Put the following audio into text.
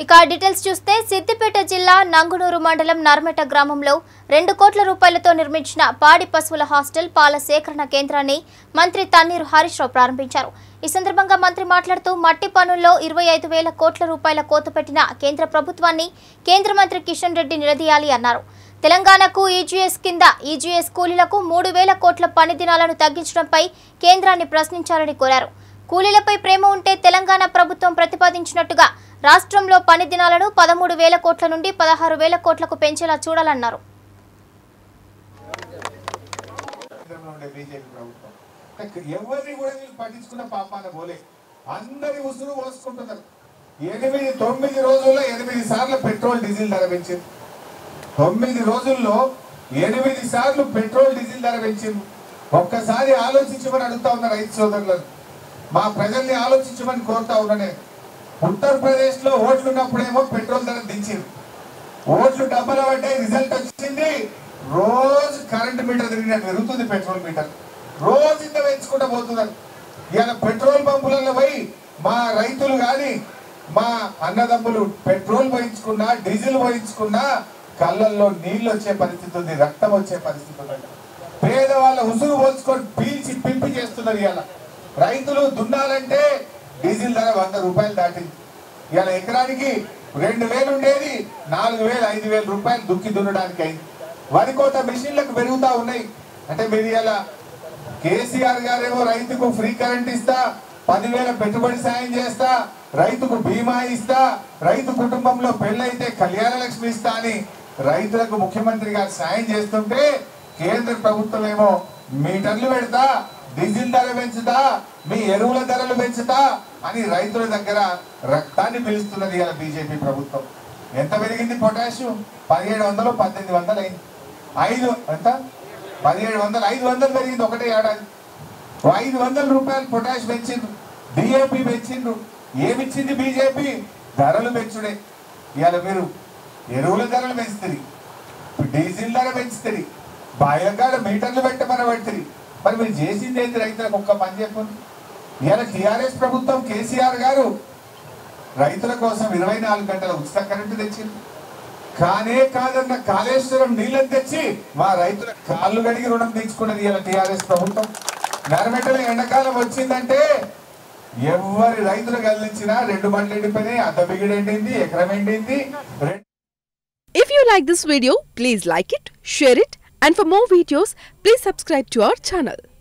ఇక డీటెయిల్స్ చూస్తే సిద్దిపేట జిల్లా నంగునూరు మండలం నర్మెట గ్రామంలో రెండు కోట్ల రూపాయలతో నిర్మించిన పాడి పశువుల హాస్టల్ పాల సేకరణ కేంద్రాన్ని మంత్రి తన్నీరు హరీష్ రావు ప్రారంభించారు ఈ సందర్భంగా మంత్రి మాట్లాడుతూ మట్టి పనుల్లో ఇరవై ఐదు వేల కోట్ల రూపాయల కోత పెట్టిన కేంద్ర ప్రభుత్వాన్ని కేంద్ర మంత్రి కిషన్ రెడ్డి నిలదీయాలి అన్నారు తెలంగాణకు ఈజీఎస్ కింద ఈజీఎస్ కూలీలకు మూడు వేల కోట్ల పని దినాలను తగ్గించడంపై కేంద్రాన్ని ప్రశ్నించాలని కోరారు కూలీలపై ప్రేమ ఉంటే తెలంగాణ ప్రభుత్వం ప్రతిపాదించినట్టుగా రాష్ట్రంలో పని దినాలను పదమూడు వేల కోట్ల నుండి పదహారు వేల కోట్లకు పెంచేలా చూడాలన్నారు కేంద్రంలో ఉండే బీజేపీ ప్రభుత్వం ఎవరిని కూడా వీళ్ళు పట్టించుకున్న పాపాన పోలే అందరి ఉసురు పోసుకుంటున్నారు ఎనిమిది తొమ్మిది రోజుల్లో ఎనిమిది సార్లు పెట్రోల్ డీజిల్ ధర పెంచింది తొమ్మిది రోజుల్లో ఎనిమిది సార్లు పెట్రోల్ డీజిల్ ధర పెంచింది ఒక్కసారి ఆలోచించమని అడుగుతా ఉన్నా రైతు సోదరులను మా ప్రజల్ని ఆలోచించమని కోరుతా ఉన్నా నేను ఉత్తరప్రదేశ్ లో ఓట్లు ఉన్నప్పుడేమో పెట్రోల్ ధర దించింది ఓట్లు డబ్బల పడ్డాయి రిజల్ట్ వచ్చింది రోజు కరెంట్ మీటర్ తిరిగినట్టు పెరుగుతుంది పెట్రోల్ మీటర్ రోజు ఇంత పెంచుకుంటూ పోతున్నారు ఇలా పెట్రోల్ పంపులలో పోయి మా రైతులు కానీ మా అన్నదమ్ములు పెట్రోల్ పోయించుకున్నా డీజిల్ పోయించుకున్నా కళ్ళల్లో నీళ్ళు వచ్చే పరిస్థితి ఉంది రక్తం వచ్చే పరిస్థితి ఉంది పేదవాళ్ళ ఉసురు పోల్చుకొని పీల్చి పింపి చేస్తున్నారు ఇలా రైతులు దున్నాలంటే డీజిల్ ధర వంద రూపాయలు దాటింది ఇలా ఎకరానికి రెండు వేలు ఉండేది నాలుగు వేలు ఐదు వేల రూపాయలు దుక్కి దున్నడానికి అయింది వరి కోత మిషన్లకు పెరుగుతా ఉన్నాయి అంటే మీరు ఇలా కేసీఆర్ గారేమో రైతుకు ఫ్రీ కరెంట్ ఇస్తా పదివేల పెట్టుబడి సాయం చేస్తా రైతుకు బీమా ఇస్తా రైతు కుటుంబంలో పెళ్ళైతే కళ్యాణ లక్ష్మి ఇస్తా అని రైతులకు ముఖ్యమంత్రి గారు సాయం చేస్తుంటే కేంద్ర ప్రభుత్వం ఏమో మీటర్లు పెడతా డీజిల్ ధర పెంచుతా మీ ఎరువుల ధరలు పెంచుతా అని రైతుల దగ్గర రక్తాన్ని పిలుస్తున్నది ఇలా బీజేపీ ప్రభుత్వం ఎంత పెరిగింది పొటాషియం పదిహేడు వందలు పద్దెనిమిది వందలు అయింది ఐదు ఎంత పదిహేడు వందలు ఐదు వందలు పెరిగింది ఒకటే ఏడాది ఓ ఐదు వందల రూపాయలు పొటాష్ పెంచిండ్రు డిఏపి పెంచిండ్రు ఏమిచ్చింది బీజేపీ ధరలు పెంచుడే ఇవాళ మీరు ఎరువుల ధరలు పెంచుతుంది డీజిల్ ధర పెంచుతుంది బాయకాడ మీటర్లు పెట్టమని పెడుతుంది మరి మీరు చేసింది ఏంటి రైతులకు ఒక్క పని చెప్పండి ఇవాళ టిఆర్ఎస్ ప్రభుత్వం కేసీఆర్ గారు రైతుల కోసం ఇరవై నాలుగు గంటల ఉచిత కరెంటు తెచ్చింది కానే కాదన్న కాళేశ్వరం నీళ్ళని తెచ్చి మా రైతుల కాళ్ళు గడిగి రుణం తీర్చుకున్నది ఇలా టిఆర్ఎస్ ప్రభుత్వం నరమెట్టల ఎండాకాలం వచ్చిందంటే ఎవరి రైతులు గదిలించినా రెండు బండ్లు ఎండిపోయినాయి అర్ధ బిగిడి ఎండింది ఎకరం ఎండింది రెండు If you like this video, please like it, share it, and for more videos, please subscribe to our channel.